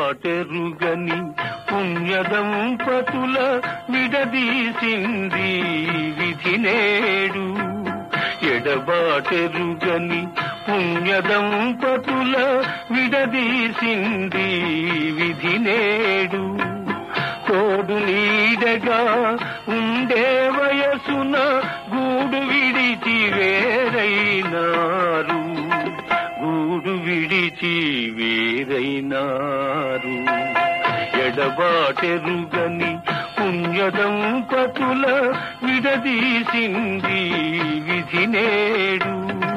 ఎడబాటెరుగని పుణ్యదంపతుల విడదీసింది విధి నేడు ఎడబాటెరుగని పుణ్యదంపతుల విడదీసింది విధి నేడు తోడు నీడగా ఉండే వయసున గూడు విడిచి వేరైనారు గూడు విడిచి వేరైనారు ఎడబాటెరుగని పుణ్యదంపతుల విడదీసింది విధి నేడు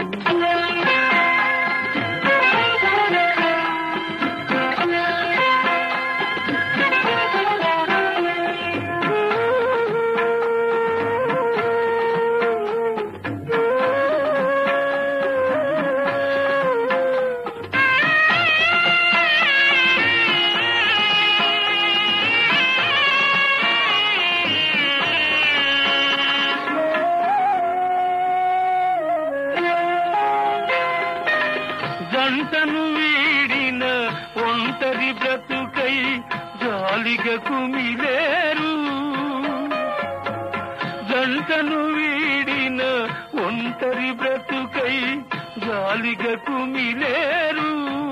జంటను వీడిన ఒంటరి బ్రతుకై జాలిగా కుమిలేరు జంటను వీడిన ఒంటరి బ్రతుకై జాలిగా కుమిలేరు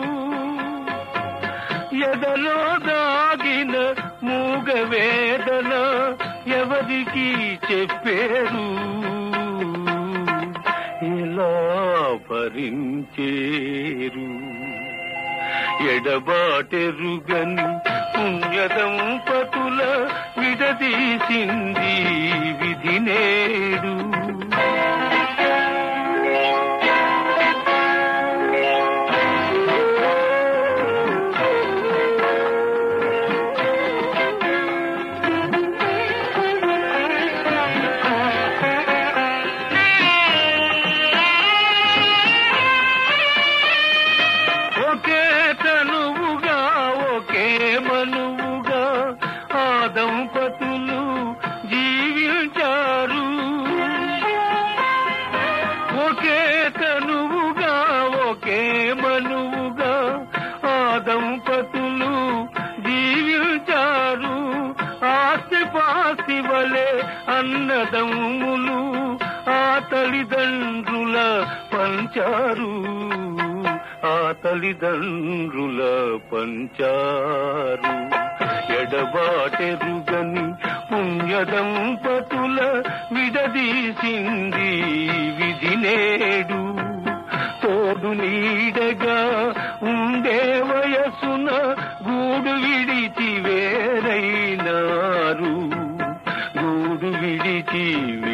ఎదలో దాగిన మూగ వేదన ఎవరికి చెప్పేరు ఎలా భరించేరు ఎడబాటెరుగని పుణ్యదంపతుల విడదీసింది విధి నేడు ఒకే తనువుగా ఒకే మనువుగా ఆ దంపతులు జీవించారు ఒకే తనువుగా ఒకే మనువుగా ఆ దంపతులు జీవించారు ఆస్తి పాస్తి వలె అన్నదమ్ములు ఆ తల్లిదండ్రుల పంచారు ఆ తల్లిదండ్రుల పంచారు ఎడబాటెరుగని పుణ్యదంపతుల విడదీసింది విధి నేడు తోడు నీడగా ఉండే వయసున గూడు విడిచి వేరైనారు గూడు విడిచి